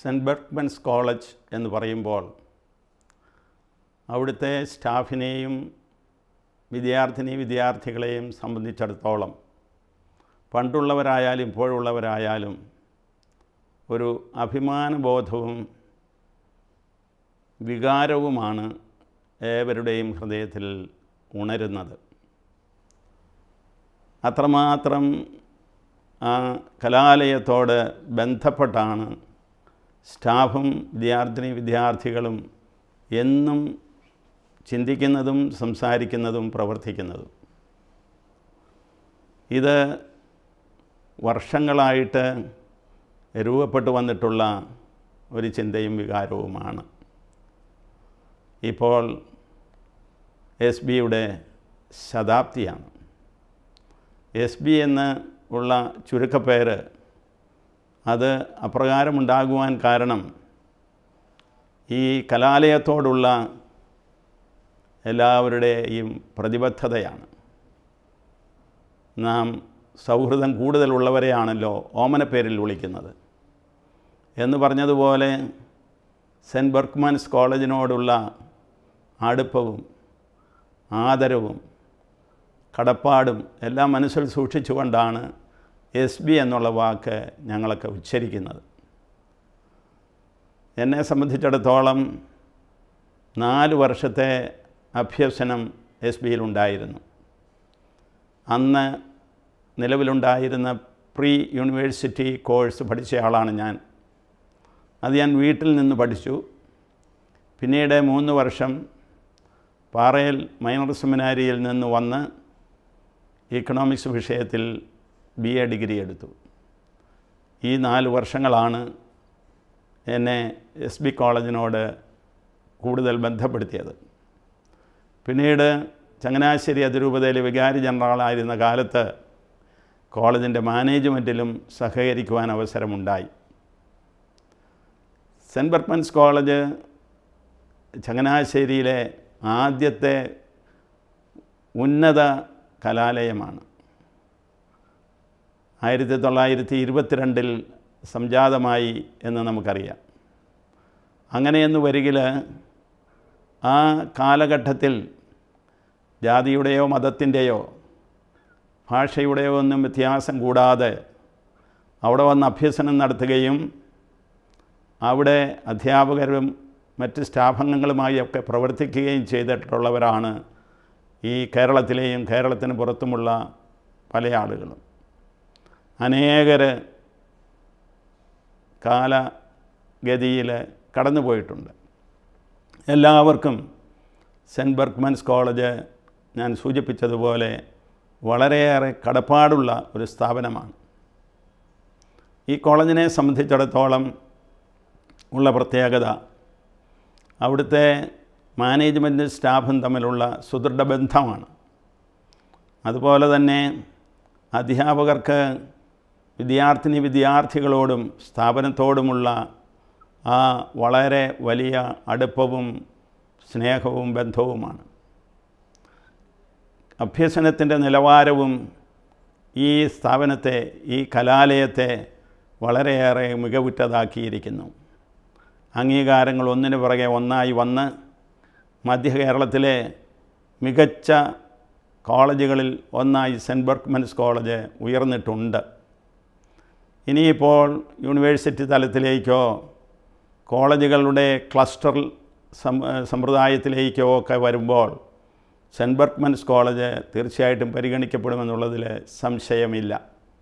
cent ബെർഗ്മൻസ് college എന്ന് പറയുമ്പോൾ അവിടുത്തെ സ്റ്റാഫിനെയും വിദ്യാർത്ഥിനി വിദ്യാർത്ഥികളെയും സംബന്ധിച്ചിടത്തോളം പണ്ടുള്ളവരായാലും ഇപ്പോഴുള്ളവരായാലും ഒരു അഭിമാനബോധവും വികാരവുമാണ് ഏവരുടെയും ഹൃദയത്തിൽ ഉണരുന്നത് അത്രമാത്രം ആ കലാലയത്തോട് ബന്ധപ്പെട്ടാണ് സ്റ്റാഫും വിദ്യാർത്ഥിനി വിദ്യാർത്ഥികളും എന്നും ചിന്തിക്കുന്നതും സംസാരിക്കുന്നതും പ്രവർത്തിക്കുന്നതും ഇത് വർഷങ്ങളായിട്ട് രൂപപ്പെട്ടു വന്നിട്ടുള്ള ഒരു ചിന്തയും വികാരവുമാണ് ഇപ്പോൾ എസ് ബിയുടെ ശതാബ്ദിയാണ് എസ് ബി എന്ന് ഉള്ള ചുരുക്കപ്പേര് അത് അപ്രകാരമുണ്ടാകുവാൻ കാരണം ഈ കലാലയത്തോടുള്ള എല്ലാവരുടെയും പ്രതിബദ്ധതയാണ് നാം സൗഹൃദം കൂടുതലുള്ളവരെയാണല്ലോ ഓമനപ്പേരിൽ വിളിക്കുന്നത് എന്ന് പറഞ്ഞതുപോലെ സെൻറ്റ് ബർക്ക്മാൻസ് കോളേജിനോടുള്ള അടുപ്പവും ആദരവും കടപ്പാടും എല്ലാം മനസ്സിൽ സൂക്ഷിച്ചുകൊണ്ടാണ് എസ് ബി എന്നുള്ള വാക്ക് ഞങ്ങളൊക്കെ ഉച്ചരിക്കുന്നത് എന്നെ സംബന്ധിച്ചിടത്തോളം നാല് വർഷത്തെ അഭ്യസനം എസ് ബിയിലുണ്ടായിരുന്നു അന്ന് നിലവിലുണ്ടായിരുന്ന പ്രീ യൂണിവേഴ്സിറ്റി കോഴ്സ് പഠിച്ചയാളാണ് ഞാൻ അത് ഞാൻ വീട്ടിൽ നിന്ന് പഠിച്ചു പിന്നീട് മൂന്ന് വർഷം പാറയിൽ മൈനർ സെമിനാരിയിൽ നിന്ന് വന്ന് ഇക്കണോമിക്സ് വിഷയത്തിൽ ബി എ ഡിഗ്രി എടുത്തു ഈ നാല് വർഷങ്ങളാണ് എന്നെ എസ് ബി കോളേജിനോട് കൂടുതൽ ബന്ധപ്പെടുത്തിയത് പിന്നീട് ചങ്ങനാശ്ശേരി അതിരൂപതയിലെ വികാരി ജനറലായിരുന്ന കാലത്ത് കോളേജിൻ്റെ മാനേജ്മെൻറ്റിലും സഹകരിക്കുവാൻ അവസരമുണ്ടായി സെൻറ്റ് ബർമൻസ് കോളേജ് ചങ്ങനാശ്ശേരിയിലെ ആദ്യത്തെ ഉന്നത കലാലയമാണ് ആയിരത്തി തൊള്ളായിരത്തി ഇരുപത്തിരണ്ടിൽ സംജാതമായി എന്ന് നമുക്കറിയാം അങ്ങനെയെന്ന് വരികിൽ ആ കാലഘട്ടത്തിൽ ജാതിയുടെയോ മതത്തിൻ്റെയോ ഭാഷയുടെയോ ഒന്നും വ്യത്യാസം കൂടാതെ അവിടെ വന്ന് അഭ്യസനം നടത്തുകയും അവിടെ അധ്യാപകരും മറ്റ് സ്റ്റാഫംഗങ്ങളുമായി ഒക്കെ പ്രവർത്തിക്കുകയും ചെയ്തിട്ടുള്ളവരാണ് ഈ കേരളത്തിലെയും കേരളത്തിന് പുറത്തുമുള്ള പല ആളുകളും അനേകർ കാലഗതിയിൽ കടന്നുപോയിട്ടുണ്ട് എല്ലാവർക്കും സെൻറ്റ് ബർക്ക്മൻസ് കോളേജ് ഞാൻ സൂചിപ്പിച്ചതുപോലെ വളരെയേറെ കടപ്പാടുള്ള ഒരു സ്ഥാപനമാണ് ഈ കോളേജിനെ സംബന്ധിച്ചിടത്തോളം ഉള്ള പ്രത്യേകത അവിടുത്തെ മാനേജ്മെൻറ്റ് സ്റ്റാഫും തമ്മിലുള്ള സുദൃഢ ബന്ധമാണ് അതുപോലെ തന്നെ അധ്യാപകർക്ക് വിദ്യാർത്ഥിനി വിദ്യാർത്ഥികളോടും സ്ഥാപനത്തോടുമുള്ള ആ വളരെ വലിയ അടുപ്പവും സ്നേഹവും ബന്ധവുമാണ് അഭ്യസനത്തിൻ്റെ നിലവാരവും ഈ സ്ഥാപനത്തെ ഈ കലാലയത്തെ വളരെയേറെ മികവുറ്റതാക്കിയിരിക്കുന്നു അംഗീകാരങ്ങൾ ഒന്നിനു പുറകെ ഒന്നായി വന്ന് മധ്യ കേരളത്തിലെ മികച്ച കോളേജുകളിൽ ഒന്നായി സെൻറ്റ് ബർക്ക്മൻസ് കോളേജ് ഉയർന്നിട്ടുണ്ട് ഇനിയിപ്പോൾ യൂണിവേഴ്സിറ്റി തലത്തിലേക്കോ കോളേജുകളുടെ ക്ലസ്റ്റർ സമ്പ്രദായത്തിലേക്കോ ഒക്കെ വരുമ്പോൾ സെൻറ്റ് ബർക്ക്മൻസ് കോളേജ് തീർച്ചയായിട്ടും പരിഗണിക്കപ്പെടുമെന്നുള്ളതിൽ സംശയമില്ല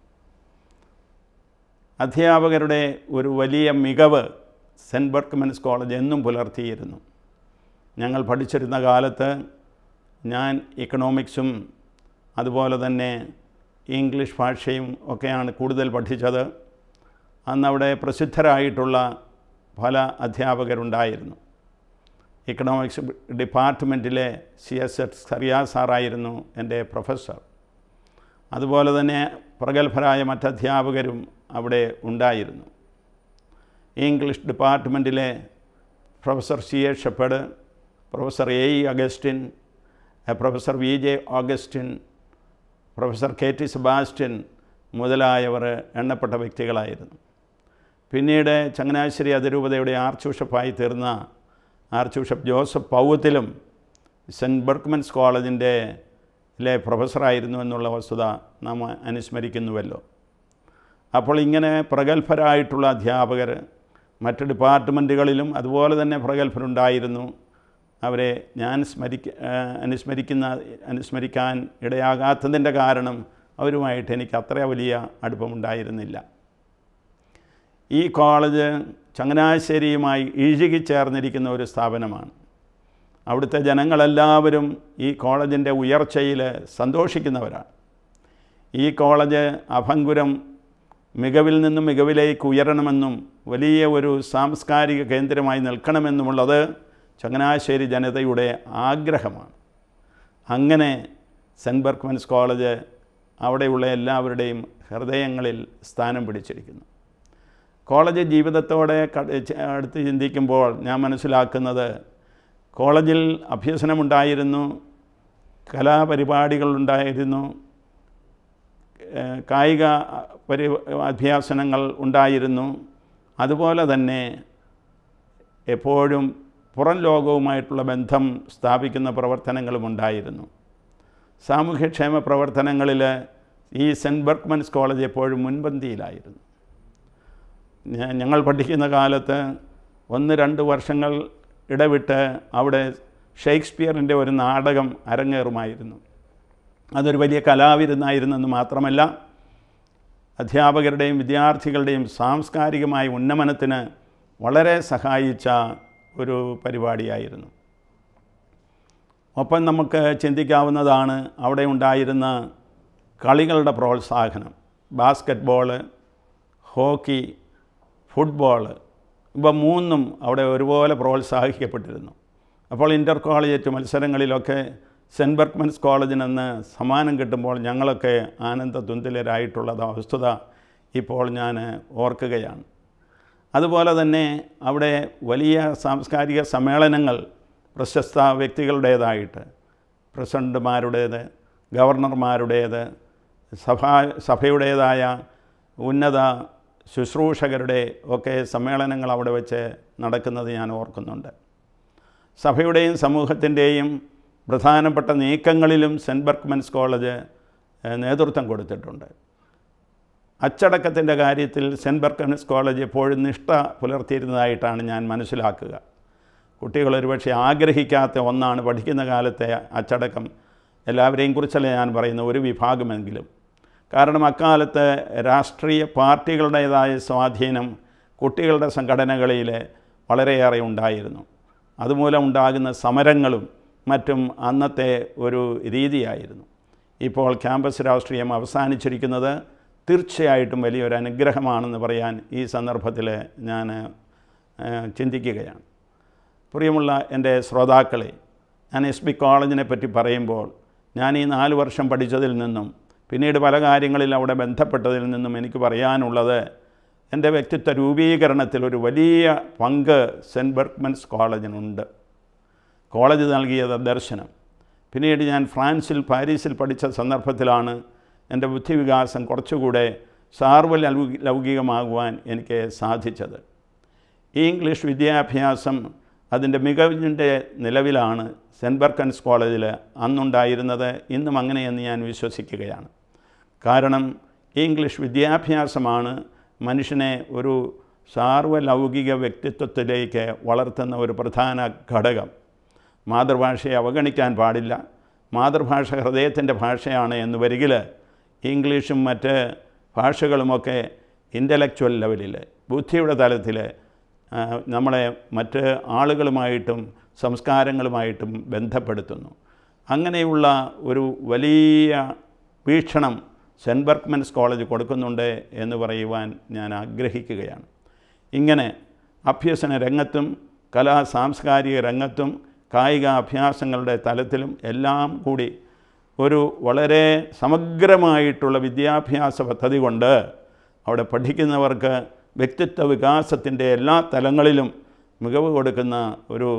അധ്യാപകരുടെ ഒരു വലിയ മികവ് സെൻറ്റ് ബർക്ക്മൻസ് കോളേജ് എന്നും പുലർത്തിയിരുന്നു ഞങ്ങൾ പഠിച്ചിരുന്ന കാലത്ത് ഞാൻ ഇക്കണോമിക്സും അതുപോലെ തന്നെ ഇംഗ്ലീഷ് ഭാഷയും ഒക്കെയാണ് കൂടുതൽ പഠിച്ചത് അന്നവിടെ പ്രസിദ്ധരായിട്ടുള്ള പല അധ്യാപകരുണ്ടായിരുന്നു ഇക്കണോമിക്സ് ഡിപ്പാർട്ട്മെൻറ്റിലെ സി എസ് എസ് സറിയാ സാറായിരുന്നു എൻ്റെ പ്രൊഫസർ അതുപോലെ തന്നെ പ്രഗത്ഭരായ മറ്റധ്യാപകരും അവിടെ ഉണ്ടായിരുന്നു ഇംഗ്ലീഷ് ഡിപ്പാർട്ട്മെൻറ്റിലെ professor C A Shepherd professor A E Augustine professor V J Augustine professor K T Sebastian മുതലായവർ എണ്ണപ്പെട്ട വ്യക്തികളായിരുന്നു പിന്നീട് ചങ്ങനാശ്ശേരി അതിരൂപതയുടെ ആർച്ച് ബിഷപ്പായി തീർന്ന ആർച്ച് ബിഷപ്പ് ജോസഫ് പൗവത്തിലും സെൻറ്റ് ബർക്ക്മൻസ് കോളേജിൻ്റെ ലെ പ്രൊഫസറായിരുന്നു എന്നുള്ള വസ്തുത നാം അനുസ്മരിക്കുന്നുവല്ലോ അപ്പോൾ ഇങ്ങനെ പ്രഗത്ഭരായിട്ടുള്ള അധ്യാപകർ മറ്റ് ഡിപ്പാർട്ട്മെൻറ്റുകളിലും അതുപോലെ തന്നെ പ്രഗത്ഭരുണ്ടായിരുന്നു അവരെ ഞാൻ സ്മരിക്ക അനുസ്മരിക്കുന്ന അനുസ്മരിക്കാൻ ഇടയാകാത്തതിൻ്റെ കാരണം അവരുമായിട്ട് എനിക്ക് അത്ര വലിയ അടുപ്പമുണ്ടായിരുന്നില്ല ഈ കോളേജ് ചങ്ങനാശ്ശേരിയുമായി ഇഴുകിച്ചേർന്നിരിക്കുന്ന ഒരു സ്ഥാപനമാണ് അവിടുത്തെ ജനങ്ങളെല്ലാവരും ഈ കോളേജിൻ്റെ ഉയർച്ചയിൽ സന്തോഷിക്കുന്നവരാണ് ഈ കോളേജ് അഭങ്കുരം മികവിൽ നിന്നും മികവിലേക്ക് ഉയരണമെന്നും വലിയ ഒരു സാംസ്കാരിക കേന്ദ്രമായി നിൽക്കണമെന്നുമുള്ളത് ചങ്ങനാശ്ശേരി ജനതയുടെ ആഗ്രഹമാണ് അങ്ങനെ സെൻറ്റ് ബർക്ക്മൻസ് കോളേജ് അവിടെയുള്ള എല്ലാവരുടെയും ഹൃദയങ്ങളിൽ സ്ഥാനം പിടിച്ചിരിക്കുന്നു കോളേജ് ജീവിതത്തോടെ അടുത്ത് ചിന്തിക്കുമ്പോൾ ഞാൻ മനസ്സിലാക്കുന്നത് കോളേജിൽ അഭ്യസനമുണ്ടായിരുന്നു കലാപരിപാടികളുണ്ടായിരുന്നു കായിക പരി അഭ്യാസനങ്ങൾ ഉണ്ടായിരുന്നു അതുപോലെ തന്നെ എപ്പോഴും പുറം ലോകവുമായിട്ടുള്ള ബന്ധം സ്ഥാപിക്കുന്ന പ്രവർത്തനങ്ങളും ഉണ്ടായിരുന്നു സാമൂഹ്യക്ഷേമ പ്രവർത്തനങ്ങളിൽ ഈ സെൻറ്റ് ബർക്ക്മൻസ് കോളേജ് എപ്പോഴും മുൻപന്തിയിലായിരുന്നു ഞങ്ങൾ പഠിക്കുന്ന കാലത്ത് ഒന്ന് രണ്ട് വർഷങ്ങൾ ഇടവിട്ട് അവിടെ ഷേക്സ്പിയറിൻ്റെ ഒരു നാടകം അരങ്ങേറുമായിരുന്നു അതൊരു വലിയ കലാവിരുന്നായിരുന്നെന്ന് മാത്രമല്ല അധ്യാപകരുടെയും വിദ്യാർത്ഥികളുടെയും സാംസ്കാരികമായ ഉന്നമനത്തിന് വളരെ സഹായിച്ച ഒരു പരിപാടിയായിരുന്നു ഒപ്പം നമുക്ക് ചിന്തിക്കാവുന്നതാണ് അവിടെ ഉണ്ടായിരുന്ന കളികളുടെ പ്രോത്സാഹനം ബാസ്ക്കറ്റ് ബോള് ഹോക്കി ഫുട്ബോൾ ഇവ മൂന്നും അവിടെ ഒരുപോലെ പ്രോത്സാഹിക്കപ്പെട്ടിരുന്നു അപ്പോൾ ഇൻ്റർ കോളേജ് മത്സരങ്ങളിലൊക്കെ സെൻറ്റ് ബർക്ക്മൻസ് കോളേജിൽ നിന്ന് സമ്മാനം കിട്ടുമ്പോൾ ഞങ്ങളൊക്കെ ആനന്ദതുന്തിലരായിട്ടുള്ള വസ്തുത ഇപ്പോൾ ഞാൻ ഓർക്കുകയാണ് അതുപോലെ തന്നെ അവിടെ വലിയ സാംസ്കാരിക സമ്മേളനങ്ങൾ പ്രശസ്ത വ്യക്തികളുടേതായിട്ട് പ്രസിഡൻറ്റുമാരുടേത് ഗവർണർമാരുടേത് സഭാ സഭയുടേതായ ഉന്നത ശുശ്രൂഷകരുടെ ഒക്കെ സമ്മേളനങ്ങൾ അവിടെ വെച്ച് നടക്കുന്നത് ഞാൻ ഓർക്കുന്നുണ്ട് സഭയുടെയും സമൂഹത്തിൻ്റെയും പ്രധാനപ്പെട്ട നീക്കങ്ങളിലും സെൻറ്റ് ബർക്ക്മൻസ് കോളേജ് നേതൃത്വം കൊടുത്തിട്ടുണ്ട് അച്ചടക്കത്തിൻ്റെ കാര്യത്തിൽ സെൻറ്റ് ബർക്ക്മൻസ് കോളേജ് എപ്പോഴും നിഷ്ഠ പുലർത്തിയിരുന്നതായിട്ടാണ് ഞാൻ മനസ്സിലാക്കുക കുട്ടികൾ ഒരുപക്ഷെ ആഗ്രഹിക്കാത്ത ഒന്നാണ് പഠിക്കുന്ന കാലത്തെ അച്ചടക്കം എല്ലാവരെയും കുറിച്ചല്ല ഞാൻ പറയുന്ന ഒരു വിഭാഗമെങ്കിലും കാരണം അക്കാലത്ത് രാഷ്ട്രീയ പാർട്ടികളുടേതായ സ്വാധീനം കുട്ടികളുടെ സംഘടനകളിൽ വളരെയേറെ ഉണ്ടായിരുന്നു അതുമൂലം ഉണ്ടാകുന്ന സമരങ്ങളും മറ്റും അന്നത്തെ ഒരു രീതിയായിരുന്നു ഇപ്പോൾ ക്യാമ്പസ് രാഷ്ട്രീയം അവസാനിച്ചിരിക്കുന്നത് തീർച്ചയായിട്ടും വലിയൊരു അനുഗ്രഹമാണെന്ന് പറയാൻ ഈ സന്ദർഭത്തിൽ ഞാൻ ചിന്തിക്കുകയാണ് പ്രിയമുള്ള എൻ്റെ ശ്രോതാക്കളെ ഞാൻ എസ് ബി കോളേജിനെ പറ്റി പറയുമ്പോൾ ഞാൻ ഈ നാല് വർഷം പഠിച്ചതിൽ നിന്നും പിന്നീട് പല കാര്യങ്ങളിൽ അവിടെ ബന്ധപ്പെട്ടതിൽ നിന്നും എനിക്ക് പറയാനുള്ളത് എൻ്റെ വ്യക്തിത്വ രൂപീകരണത്തിൽ ഒരു വലിയ പങ്ക് സെൻറ്റ് ബർക്ക്മൻസ് കോളേജിനുണ്ട് കോളേജ് നൽകിയ ദർശനം പിന്നീട് ഞാൻ ഫ്രാൻസിൽ പാരീസിൽ പഠിച്ച സന്ദർഭത്തിലാണ് എൻ്റെ ബുദ്ധിവികാസം കുറച്ചുകൂടെ സാർവ ലൗകികമാകുവാൻ എനിക്ക് സാധിച്ചത് ഈ ഇംഗ്ലീഷ് വിദ്യാഭ്യാസം അതിൻ്റെ മികവിൻ്റെ നിലവിലാണ് സെൻറ്റ് ബർക്കൻസ് കോളേജിൽ അന്നുണ്ടായിരുന്നത് ഇന്നും അങ്ങനെയെന്ന് ഞാൻ വിശ്വസിക്കുകയാണ് കാരണം ഈ ഇംഗ്ലീഷ് വിദ്യാഭ്യാസമാണ് മനുഷ്യനെ ഒരു സാർവലൗകിക വ്യക്തിത്വത്തിലേക്ക് വളർത്തുന്ന ഒരു പ്രധാന ഘടകം മാതൃഭാഷയെ അവഗണിക്കാൻ പാടില്ല മാതൃഭാഷ ഹൃദയത്തിൻ്റെ ഭാഷയാണ് എന്ന് വരികിൽ ഇംഗ്ലീഷും മറ്റ് ഭാഷകളുമൊക്കെ ഇൻ്റലക്ച്വൽ ലെവലിൽ ബുദ്ധിയുടെ തലത്തിൽ നമ്മളെ മറ്റ് ആളുകളുമായിട്ടും സംസ്കാരങ്ങളുമായിട്ടും ബന്ധപ്പെടുത്തുന്നു അങ്ങനെയുള്ള ഒരു വലിയ വീക്ഷണം സെൻറ്റ് ബർക്ക്മൻസ് കോളേജ് കൊടുക്കുന്നുണ്ട് എന്ന് പറയുവാൻ ഞാൻ ആഗ്രഹിക്കുകയാണ് ഇങ്ങനെ അഭ്യസന രംഗത്തും കലാ സാംസ്കാരിക രംഗത്തും കായിക അഭ്യാസങ്ങളുടെ തലത്തിലും എല്ലാം കൂടി ഒരു വളരെ സമഗ്രമായിട്ടുള്ള വിദ്യാഭ്യാസ പദ്ധതി കൊണ്ട് അവിടെ പഠിക്കുന്നവർക്ക് വ്യക്തിത്വ വികാസത്തിൻ്റെ എല്ലാ തലങ്ങളിലും മികവ് കൊടുക്കുന്ന ഒരു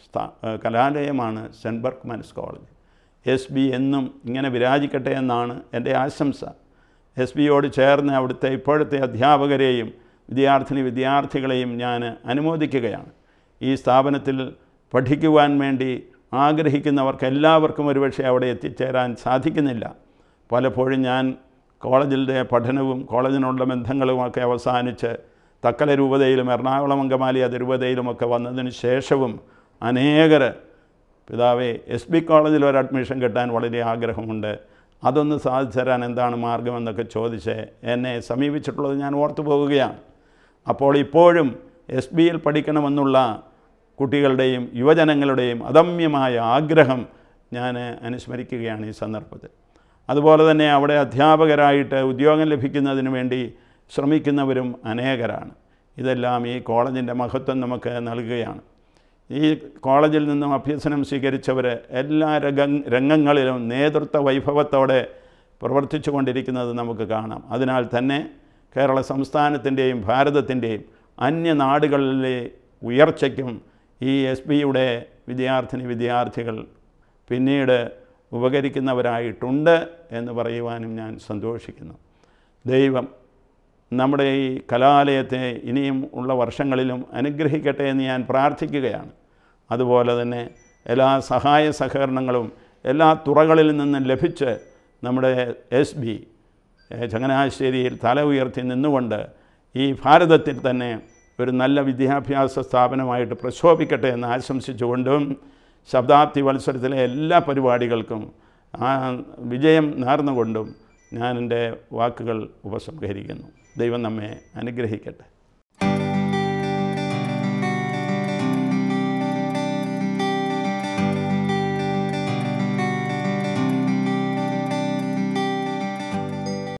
കലാലയമാണ് saint Berchmans college S B എന്നും ഇങ്ങനെ വിരാജിക്കട്ടെ എന്നാണ് എൻ്റെ ആശംസ എസ് ബിയോട് ചേർന്ന് അവിടുത്തെ ഇപ്പോഴത്തെ അധ്യാപകരെയും വിദ്യാർത്ഥിനി വിദ്യാർത്ഥികളെയും ഞാൻ അനുമോദിക്കുകയാണ് ഈ സ്ഥാപനത്തിൽ പഠിക്കുവാൻ വേണ്ടി ആഗ്രഹിക്കുന്നവർക്ക് എല്ലാവർക്കും ഒരുപക്ഷെ അവിടെ എത്തിച്ചേരാൻ സാധിക്കുന്നില്ല പലപ്പോഴും ഞാൻ കോളേജിൻ്റെ പഠനവും കോളേജിനുള്ള ബന്ധങ്ങളുമൊക്കെ അവസാനിച്ച് തക്കല രൂപതയിലും എറണാകുളം അങ്കമാലി അതിരൂപതയിലുമൊക്കെ വന്നതിന് ശേഷവും അനേകർ പിതാവേ എസ് ബി കോളേജിൽ ഒരു അഡ്മിഷൻ കിട്ടാൻ വളരെ ആഗ്രഹമുണ്ട് അതൊന്ന് സാധിച്ചു തരാൻ എന്താണ് മാർഗമെന്നൊക്കെ ചോദിച്ച് എന്നെ സമീപിച്ചിട്ടുള്ളത് ഞാൻ ഓർത്തു പോകുകയാണ് അപ്പോൾ ഇപ്പോഴും എസ് ബിയിൽ പഠിക്കണമെന്നുള്ള കുട്ടികളുടെയും യുവജനങ്ങളുടെയും അദമ്യമായ ആഗ്രഹം ഞാൻ അനുസ്മരിക്കുകയാണ് ഈ സന്ദർഭത്തിൽ അതുപോലെ തന്നെ അവിടെ അധ്യാപകരായിട്ട് ഉദ്യോഗം ലഭിക്കുന്നതിന് വേണ്ടി ശ്രമിക്കുന്നവരും അനേകരാണ് ഇതെല്ലാം ഈ കോളേജിൻ്റെ മഹത്വം നമുക്ക് നൽകുകയാണ് ഈ കോളേജിൽ നിന്നും അഭ്യസനം സ്വീകരിച്ചവർ എല്ലാ രംഗ രംഗങ്ങളിലും നേതൃത്വ വൈഭവത്തോടെ പ്രവർത്തിച്ചു കൊണ്ടിരിക്കുന്നത് നമുക്ക് കാണാം അതിനാൽ തന്നെ കേരള സംസ്ഥാനത്തിൻ്റെയും ഭാരതത്തിൻ്റെയും അന്യനാടുകളിലെ ഉയർച്ചയ്ക്കും ഈ എസ് ബിയുടെ വിദ്യാർത്ഥിനി വിദ്യാർത്ഥികൾ പിന്നീട് ഉപകരിക്കുന്നവരായിട്ടുണ്ട് എന്ന് പറയുവാനും ഞാൻ സന്തോഷിക്കുന്നു ദൈവം നമ്മുടെ ഈ കലാലയത്തെ ഇനിയും ഉള്ള വർഷങ്ങളിലും അനുഗ്രഹിക്കട്ടെ എന്ന് ഞാൻ പ്രാർത്ഥിക്കുകയാണ് അതുപോലെ തന്നെ എല്ലാ സഹായ സഹകരണങ്ങളും എല്ലാ തുറകളിൽ നിന്നും ലഭിച്ച് നമ്മുടെ എസ് ബി ചങ്ങനാശ്ശേരിയിൽ തല ഉയർത്തി നിന്നുകൊണ്ട് ഈ ഭാരതത്തിൽ തന്നെ ഒരു നല്ല വിദ്യാഭ്യാസ സ്ഥാപനമായിട്ട് പ്രശോഭിക്കട്ടെ എന്ന് ആശംസിച്ചുകൊണ്ടും ശതാബ്ദി മത്സരത്തിലെ എല്ലാ പരിപാടികൾക്കും ആ വിജയം നേർന്നുകൊണ്ടും ഞാൻ എൻ്റെ വാക്കുകൾ ഉപസംഹരിക്കുന്നു ദൈവം നമ്മെ അനുഗ്രഹിക്കട്ടെ